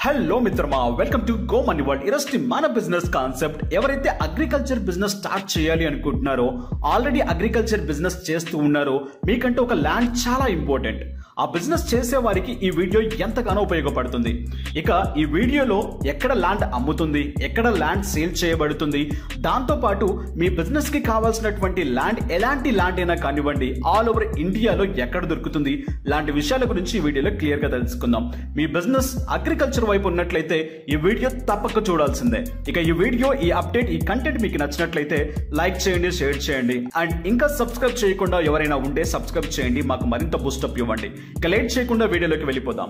hello మిత్రమా welcome to go money world ఈరోజు మన బిజినెస్ కాన్సెప్ట్ ఎవరైతే అగ్రికల్చర్ బిజినెస్ స్టార్ట్ చేయాలి అనుకుంటున్నారో ఆల్రెడీ అగ్రికల్చర్ బిజినెస్ చేస్తూ ఉన్నారో మీకంటే ఒక ల్యాండ్ చాలా ఇంపార్టెంట్ ఆ బిజినెస్ చేసే వారికి ఈ వీడియో ఎంతగానో ఉపయోగపడుతుంది ఇక ఈ వీడియోలో ఎక్కడ ల్యాండ్ అమ్ముతుంది ఎక్కడ ల్యాండ్ సేల్ చేయబడుతుంది దాంతో పాటు మీ బిజినెస్ కి కావాల్సినటువంటి ల్యాండ్ ఎలాంటి ల్యాండ్ అయినా కానివ్వండి ఆల్ ఓవర్ ఇండియాలో ఎక్కడ దొరుకుతుంది లాంటి విషయాల గురించి ఈ వీడియోలో క్లియర్ గా తెలుసుకుందాం మీ బిజినెస్ అగ్రికల్చర్ వైపు ఉన్నట్లయితే ఈ వీడియో తప్పక చూడాల్సిందే ఇక ఈ వీడియో ఈ అప్డేట్ ఈ కంటెంట్ మీకు నచ్చినట్లయితే లైక్ చేయండి షేర్ చేయండి అండ్ ఇంకా సబ్స్క్రైబ్ చేయకుండా ఎవరైనా ఉంటే సబ్స్క్రైబ్ చేయండి మాకు మరింత బూస్టప్ ఇవ్వండి ఇక లేట్ చేయకుండా వీడియోలోకి వెళ్ళిపోదాం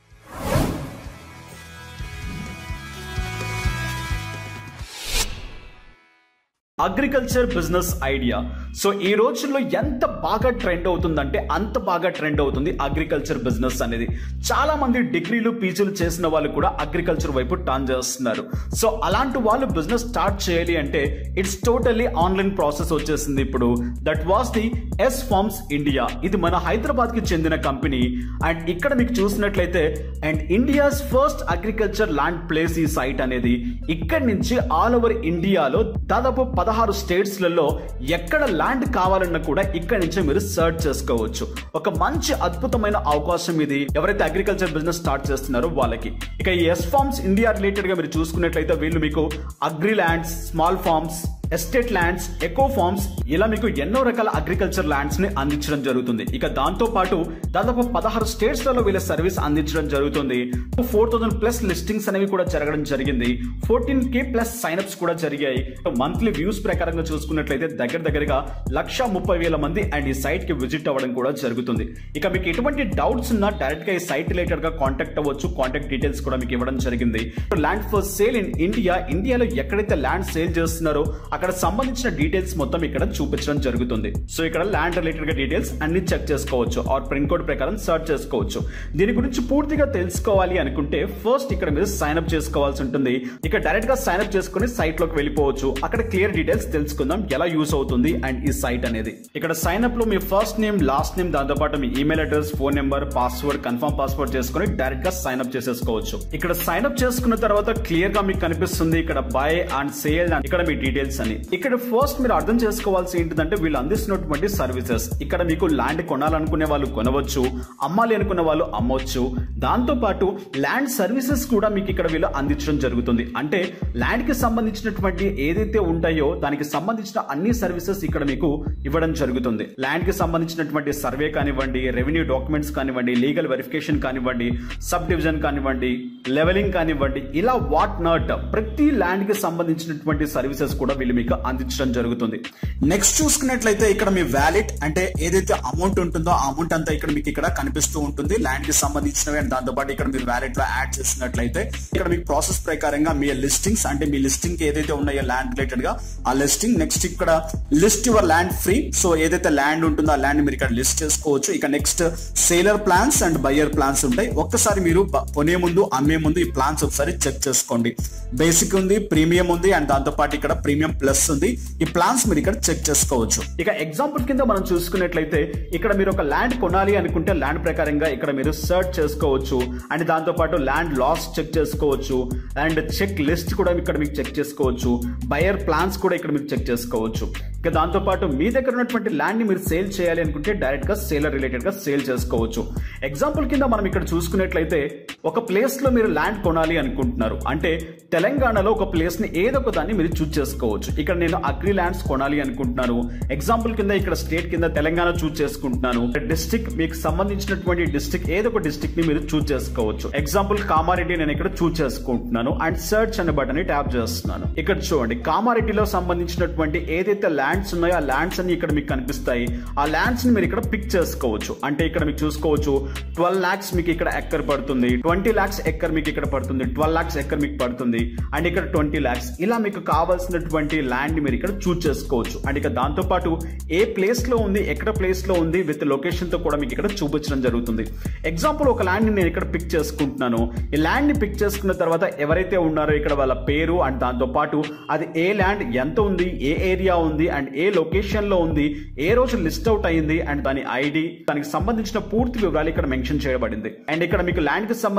అగ్రికల్చర్ బిజినెస్ ఐడియా సో ఈ రోజుల్లో ఎంత బాగా ట్రెండ్ అవుతుందంటే అంత బాగా ట్రెండ్ అవుతుంది అగ్రికల్చర్ బిజినెస్ అనేది చాలా మంది డిగ్రీలు పీజీలు చేసిన వాళ్ళు కూడా అగ్రికల్చర్ వైపు టర్న్ చేస్తున్నారు సో అలాంటి వాళ్ళు బిజినెస్ స్టార్ట్ చేయాలి అంటే ఇట్స్ టోటల్లీ ఆన్లైన్ ప్రాసెస్ వచ్చేసింది ఇప్పుడు that was the S farms India ఇది మన హైదరాబాద్ కి చెందిన కంపెనీ అండ్ ఇక్కడ మీకు చూసినట్లయితే and India's first agriculture land place ఈ సైట్ అనేది ఇక్కడి నుంచి ఆల్ ఓవర్ ఇండియాలో దాదాపు పదహారు స్టేట్స్ లలో ఎక్కడ ల్యాండ్ కావాలన్నా కూడా ఇక్కడి నుంచి మీరు సర్చ్ చేసుకోవచ్చు ఒక మంచి అద్భుతమైన అవకాశం ఇది ఎవరైతే అగ్రికల్చర్ బిజినెస్ స్టార్ట్ చేస్తున్నారో వాళ్ళకి ఇక ఈ ఎస్ ఫార్మ్స్ ఇండియా రిలేటెడ్ గా మీరు చూసుకున్నట్లయితే వీళ్ళు మీకు agri lands small farms estate lands eco farms ఇలా మీకు ఎన్నో రకాల అగ్రికల్చర్ ల్యాండ్స్ ని అందించడం జరుగుతుంది ఇక దాంతో పాటు దాదాపు పదహారు స్టేట్స్ లలో వీళ్ళ సర్వీస్ అందించడం జరుగుతుంది ఫోర్ థౌసండ్ ప్లస్ లిస్టింగ్స్ అనేవి కూడా జరగడం జరిగింది ఫోర్టీన్ కే ప్లస్ సైన్అప్స్ కూడా జరిగాయి మంత్లీ వ్యూస్ ప్రకారంగా చూసుకున్నట్లయితే దగ్గర దగ్గరగా లక్ష ముప్పై వేల మంది అండ్ ఈ సైట్ కి విజిట్ అవ్వడం కూడా జరుగుతుంది ఇక మీకు ఎటువంటి డౌట్స్ ఉన్నా డైరెక్ట్ గా ఈ సైట్ రిలేటెడ్ గా కాంటాక్ట్ అవ్వచ్చు కాంటాక్ట్ డీటెయిల్స్ కూడా మీకు ఇవ్వడం జరిగింది land for sale in India ఇండియాలో ఎక్కడైతే ల్యాండ్ సేల్ చేస్తున్నారో అక్కడ సంబంధించిన డీటెయిల్స్ మొత్తం ఇక్కడ చూపించడం జరుగుతుంది సో ఇక్కడ ల్యాండ్ రిలేటెడ్ గా డీటెయిల్స్ అన్ని చెక్ చేసుకోవచ్చు ఆర్ ప్రింట్ కోడ్ ప్రకారం సర్చ్ చేసుకోవచ్చు దీని గురించి పూర్తిగా తెలుసుకోవాలి అనుకుంటే ఫస్ట్ ఇక్కడ మీరు సైన్ అప్ చేసుకోవాల్సి ఉంటుంది ఇక డైరెక్ట్ గా సైన్ అప్ చేసుకుని సైట్ లోకి వెళ్ళిపోవచ్చు అక్కడ క్లియర్ డీటెయిల్స్ తెలుసుకుందాం ఎలా యూస్ అవుతుంది అండ్ ఈ సైట్ అనేది ఇక్కడ సైన్ అప్ లో మీ ఫస్ట్ నేమ్ లాస్ట్ నేమ్ దాంతో పాటు మీ email address phone number password confirm password చేసుకుని డైరెక్ట్ గా సైన్ అప్ చేసేసుకోవచ్చు ఇక్కడ సైన్ అప్ చేసుకున్న తర్వాత క్లియర్ గా మీకు కనిపిస్తుంది ఇక్కడ బై అండ్ సేల్ అండ్ ఇక్కడ మీ డీటెయిల్స్ అని ఇక్కడ ఫస్ట్ మీరు అర్థం చేసుకోవాల్సి ఏంటిదంటే వీళ్ళు అందిస్తున్నటువంటి సర్వీసెస్ ఇక్కడ మీకు ల్యాండ్ కొనాలనుకునే వాళ్ళు కొనవచ్చు అమ్మాలి అనుకునే వాళ్ళు అమ్మవచ్చు దాంతో పాటు ల్యాండ్ సర్వీసెస్ కూడా మీకు ఇక్కడ వీళ్ళు అందించడం జరుగుతుంది అంటే ల్యాండ్ కి సంబంధించినటువంటి ఏదైతే ఉంటాయో దానికి సంబంధించిన అన్ని సర్వీసెస్ ఇక్కడ మీకు ఇవ్వడం జరుగుతుంది ల్యాండ్ కి సంబంధించినటువంటి సర్వే కానివ్వండి రెవెన్యూ డాక్యుమెంట్స్ కానివ్వండి లీగల్ వెరిఫికేషన్ కానివ్వండి సబ్ డివిజన్ కానివ్వండి లెవెలింగ్ కానివ్వండి ఇలా వాట్ నాట్ ప్రతి ల్యాండ్ కి సంబంధించినటువంటి సర్వీసెస్ కూడా వీళ్ళు మీకు అందించడం జరుగుతుంది నెక్స్ట్ చూసుకున్నట్లయితే ఇక్కడ మీ వ్యాలెట్ అంటే ఏదైతే అమౌంట్ ఉంటుందో ఆ అమౌంట్ అంతా ఇక్కడ మీకు ఇక్కడ కనిపిస్తూ ఉంటుంది ల్యాండ్ కి సంబంధించినవి అండ్ దాంతో పాటు ఇక్కడ మీరు వ్యాలెట్ లో యాడ్ చేసినట్లయితే ఇక్కడ మీకు ప్రాసెస్ ప్రకారంగా మీ లిస్టింగ్స్ అంటే మీ లిస్టింగ్ కి ఏదైతే ఉన్నాయో ల్యాండ్ రిలేటెడ్ గా ఆ లిస్టింగ్ నెక్స్ట్ ఇక్కడ list your land free so ఏదైతే ల్యాండ్ ఉంటుందో ఆ ల్యాండ్ మీరు ఇక్కడ లిస్ట్ చేసుకోవచ్చు ఇక next seller plans and buyer plans ఉంటాయి ఒక్కసారి మీరు బ- కొనే ముందు అమ్మే ముందు ఈ ప్లాన్స్ ఒకసారి చెక్ చేసుకోండి బేసిక్ ఉంది ప్రీమియం ఉంది అండ్ దాంతో పాటు ఇక్కడ ప్రీమియం ప్లస్ ఉంది ఈ ప్లాన్స్ మీరు ఇక్కడ చెక్ చేసుకోవచ్చు ఇక ఎగ్జాంపుల్ కింద మనం చూసుకున్నట్లయితే ఇక్కడ మీరు ఒక ల్యాండ్ కొనాలి అనుకుంటే ల్యాండ్ ప్రకారంగా ఇక్కడ మీరు సర్చ్ చేసుకోవచ్చు అండ్ దాంతో పాటు ల్యాండ్ లాస్ చెక్ చేసుకోవచ్చు అండ్ చెక్ లిస్ట్ కూడా ఇక్కడ మీకు చెక్ చేసుకోవచ్చు బయర్ ప్లాన్స్ కూడా ఇక్కడ మీకు చెక్ చేసుకోవచ్చు ఇక దాంతో పాటు మీ దగ్గర ఉన్నటువంటి ల్యాండ్ ని మీరు సేల్ చేయాలి అనుకుంటే డైరెక్ట్ గా సేలర్ రిలేటెడ్ గా సేల్ చేసుకోవచ్చు ఎగ్జాంపుల్ కింద మనం ఇక్కడ చూసుకున్నట్లయితే ఒక ప్లేస్ లో మీరు ల్యాండ్ కొనాలి అనుకుంటున్నారు అంటే తెలంగాణలో ఒక ప్లేస్ ని ఏదో ఒక దాన్ని మీరు చూస్ చేసుకోవచ్చు ఇక్కడ నేను అగ్రి ల్యాండ్స్ కొనాలి అనుకుంటున్నాను ఎగ్జాంపుల్ కింద ఇక్కడ స్టేట్ కింద తెలంగాణ చూస్ చేసుకుంటున్నాను డిస్టిక్ మీకు సంబంధించినటువంటి డిస్టిక్ ఏదో ఒక డిస్టిక్ ని మీరు చూస్ చేసుకోవచ్చు ఎగ్జాంపుల్ కామారెడ్డి నేను ఇక్కడ చూస్ చేసుకుంటున్నాను అండ్ సెర్చ్ అనే బటన్ ని ట్యాప్ చేస్తున్నాను ఇక్కడ చూడండి కామారెడ్డిలో సంబంధించినటువంటి ఏదైతే ల్యాండ్స్ ఉన్నాయో ఆ ల్యాండ్స్ అన్ని ఇక్కడ మీకు కనిపిస్తాయి ఆ ల్యాండ్స్ ని మీరు ఇక్కడ పిక్ చేసుకోవచ్చు అంటే ఇక్కడ మీకు చూసుకోవచ్చు ట్వెల్వ్ లాక్స్ మీకు ఇక్కడ ఎక్కర్ పడుతుంది ట్వంటీ లాక్స్ ఎక్కర్ మీకు ఇక్కడ పడుతుంది ట్వెల్వ్ లాక్స్ ఎక్కర్ మీకు పడుతుంది అండ్ ఇక్కడ ట్వంటీ లాక్స్ ఇలా మీకు కావాల్సినటువంటి ల్యాండ్ ని మీరు ఇక్కడ చూస్ చేసుకోవచ్చు అండ్ ఇక దాంతో పాటు ఏ ప్లేస్ లో ఉంది ఎక్కడ ప్లేస్ లో ఉంది విత్ లొకేషన్ తో కూడా మీకు ఇక్కడ చూపించడం జరుగుతుంది ఎగ్జాంపుల్ ఒక ల్యాండ్ ని నేను ఇక్కడ పిక్ చేసుకుంటున్నాను ఈ ల్యాండ్ ని పిక్ చేసుకున్న తర్వాత ఎవరైతే ఉన్నారో ఇక్కడ వాళ్ళ పేరు అండ్ దాంతో పాటు అది ఏ ల్యాండ్ ఎంత ఉంది ఏ ఏరియా ఉంది అండ్ ఏ లొకేషన్ లో ఉంది ఏ రోజు లిస్ట్ అవుట్ అయింది అండ్ దాని ఐడి దానికి సంబంధించిన పూర్తి వివరాలు ఇక్కడ మెన్షన్ చేయబడింది అండ్ ఇక్కడ మీకు ల్యాండ్ కి సంబంధించిన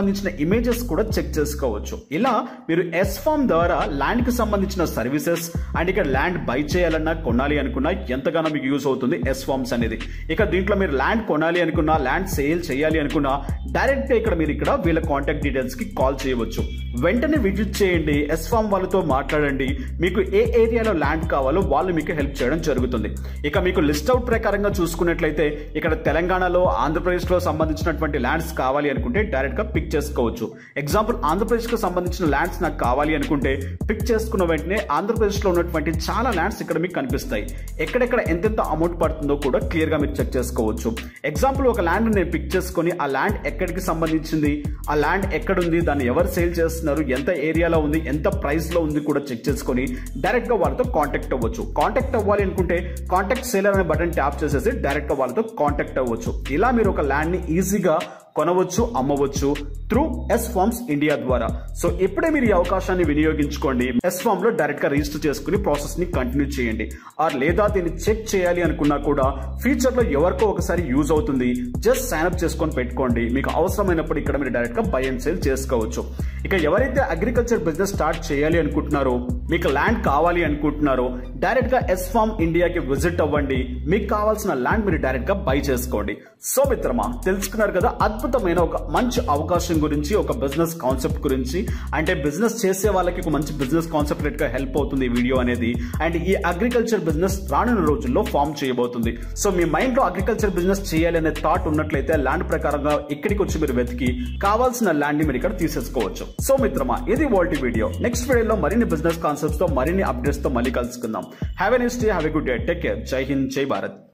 సంబంధించిన ఇమేజెస్ కూడా చెక్ చేసుకోవచ్చు ఇలా మీరు ఎస్ ఫామ్ ద్వారా ల్యాండ్ కి సంబంధించిన సర్వీసెస్ అండ్ ఇక్కడ ల్యాండ్ బై చేయాలన్నా కొనాలి అనుకున్నా ఎంతగానో మీకు యూస్ అవుతుంది ఎస్ ఫార్మ్స్ అనేది ఇక దీంట్లో మీరు ల్యాండ్ కొనాలి అనుకున్నా ల్యాండ్ సేల్ చేయాలి అనుకున్నా డైరెక్ట్ గా ఇక్కడ మీరు ఇక్కడ వీళ్ళ కాంటాక్ట్ డీటెయిల్స్ కి కాల్ చేయవచ్చు వెంటనే విజిట్ చేయండి ఎస్ ఫామ్ వాళ్ళతో మాట్లాడండి మీకు ఏ ఏరియాలో ల్యాండ్ కావాలో వాళ్ళు మీకు హెల్ప్ చేయడం జరుగుతుంది ఇక మీకు లిస్ట్ అవుట్ ప్రకారంగా చూసుకున్నట్లయితే ఇక్కడ తెలంగాణలో ఆంధ్రప్రదేశ్ లో సంబంధించినటువంటి ల్యాండ్స్ కావాలి అనుకుంటే డైరెక్ట్ గా పిక్ చేసుకోవచ్చు ఎగ్జాంపుల్ ఆంధ్రప్రదేశ్ కు సంబంధించిన ల్యాండ్స్ నాకు కావాలి అనుకుంటే పిక్ చేసుకున్న వెంటనే ఆంధ్రప్రదేశ్ లో ఉన్నటువంటి చాలా ల్యాండ్స్ ఇక్కడ మీకు కనిపిస్తాయి ఎక్కడెక్కడ ఎంతెంత అమౌంట్ పడుతుందో కూడా క్లియర్ గా మీరు చెక్ చేసుకోవచ్చు ఎగ్జాంపుల్ ఒక ల్యాండ్ నేను పిక్ చేసుకొని ఆ ల్యాండ్ ఎక్కడికి సంబంధించింది ఆ ల్యాండ్ ఎక్కడుంది దాన్ని ఎవరు సేల్ చేస్తున్నారు ఎంత ఏరియాలో ఉంది ఎంత ప్రైస్ లో ఉంది కూడా చెక్ చేసుకొని డైరెక్ట్ గా వాళ్ళతో కాంటాక్ట్ అవ్వచ్చు కాంటాక్ట్ అవ్వాలి అనుకుంటే కాంటాక్ట్ సేలర్ అనే బటన్ ట్యాప్ చేసేసి డైరెక్ట్ గా వాళ్ళతో కాంటాక్ట్ అవ్వచ్చు ఇలా మీరు ఒక ల్యాండ్ ని ఈజీగా కొనవచ్చు అమ్మవచ్చు త్రూ ఎస్ ఫార్మ్స్ ఇండియా ద్వారా సో ఇప్పుడే మీరు ఈ అవకాశాన్ని వినియోగించుకోండి ఎస్ ఫామ్ లో డైరెక్ట్ గా రిజిస్టర్ చేసుకుని ప్రాసెస్ ని కంటిన్యూ చేయండి ఆర్ లేదా దీన్ని చెక్ చేయాలి అనుకున్నా కూడా ఫ్యూచర్ లో ఎవరికో ఒకసారి యూజ్ అవుతుంది జస్ట్ సైన్ అప్ చేసుకొని పెట్టుకోండి మీకు అవసరమైనప్పుడు ఇక్కడ మీరు డైరెక్ట్ గా బై అండ్ సేల్ చేసుకోవచ్చు ఇక ఎవరైతే అగ్రికల్చర్ బిజినెస్ స్టార్ట్ చేయాలి అనుకుంటున్నారో మీకు ల్యాండ్ కావాలి అనుకుంటున్నారో డైరెక్ట్ గా ఎస్ ఫార్మ్ ఇండియాకి విజిట్ అవ్వండి మీకు కావాల్సిన ల్యాండ్ మీరు డైరెక్ట్ గా బై చేసుకోండి సో మిత్రమా తెలుసుకున్నారు కదా అద్భుతమైన ఒక మంచి అవకాశం గురించి ఒక బిజినెస్ కాన్సెప్ట్ గురించి అంటే బిజినెస్ చేసే వాళ్ళకి ఒక మంచి బిజినెస్ కాన్సెప్ట్ గా హెల్ప్ అవుతుంది ఈ వీడియో అనేది అండ్ ఈ అగ్రికల్చర్ బిజినెస్ రానున్న రోజుల్లో ఫామ్ చేయబోతుంది సో మీ మైండ్ లో అగ్రికల్చర్ బిజినెస్ చేయాలి అనే థాట్ ఉన్నట్లయితే ల్యాండ్ ప్రకారంగా ఇక్కడికి వచ్చి మీరు వెతికి కావాల్సిన ల్యాండ్ ని మీరు ఇక్కడ తీసేసుకోవచ్చు సో మిత్రమా ఇది వాల్టీ వీడియో నెక్స్ట్ వీడియోలో మరిన్ని బిజినెస్ కాన్సెప్ట్స్ తో మరిన్ని అప్డేట్స్ తో మళ్ళీ కలుసుకుందాం have a next day have a good day take care జై హింద్ జై భారత్